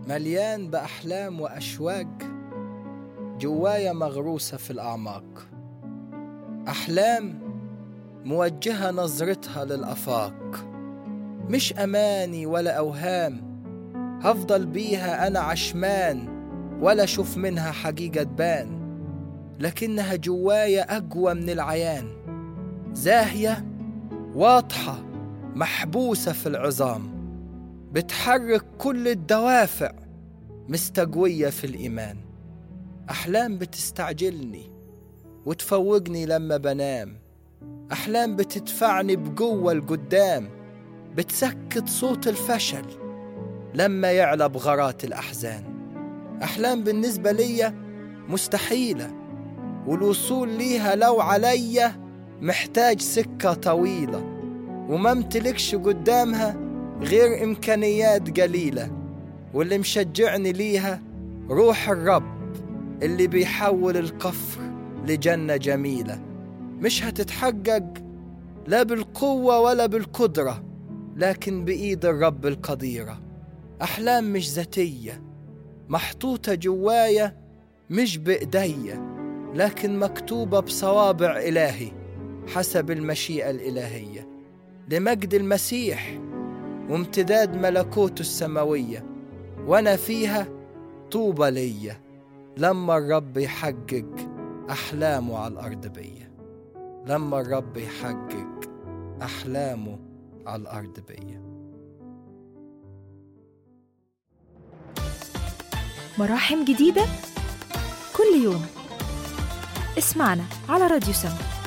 مليان بأحلام وأشواق جوايا مغروسة في الأعماق أحلام موجهة نظرتها للآفاق مش أماني ولا أوهام هفضل بيها أنا عشمان ولا أشوف منها حقيقة تبان لكنها جوايا أقوى من العيان زاهية واضحة محبوسة في العظام بتحرك كل الدوافع مستقوية في الإيمان أحلام بتستعجلني وتفوقني لما بنام أحلام بتدفعني بقوة لقدام بتسكت صوت الفشل لما يعلى بغرات الأحزان أحلام بالنسبة ليا مستحيلة والوصول ليها لو عليا محتاج سكة طويلة وما امتلكش قدامها غير إمكانيات قليلة واللي مشجعني ليها روح الرب اللي بيحول القفر لجنة جميلة مش هتتحقق لا بالقوة ولا بالقدرة لكن بإيد الرب القديرة أحلام مش ذاتية محطوطة جوايا مش بإيديا لكن مكتوبة بصوابع إلهي حسب المشيئة الإلهية لمجد المسيح وامتداد ملكوته السماوية وأنا فيها طوبى ليا لما الرب يحقق أحلامه على الأرض بيا لما الرب يحقق أحلامه على الأرض بيا مراحم جديدة كل يوم اسمعنا على راديو سما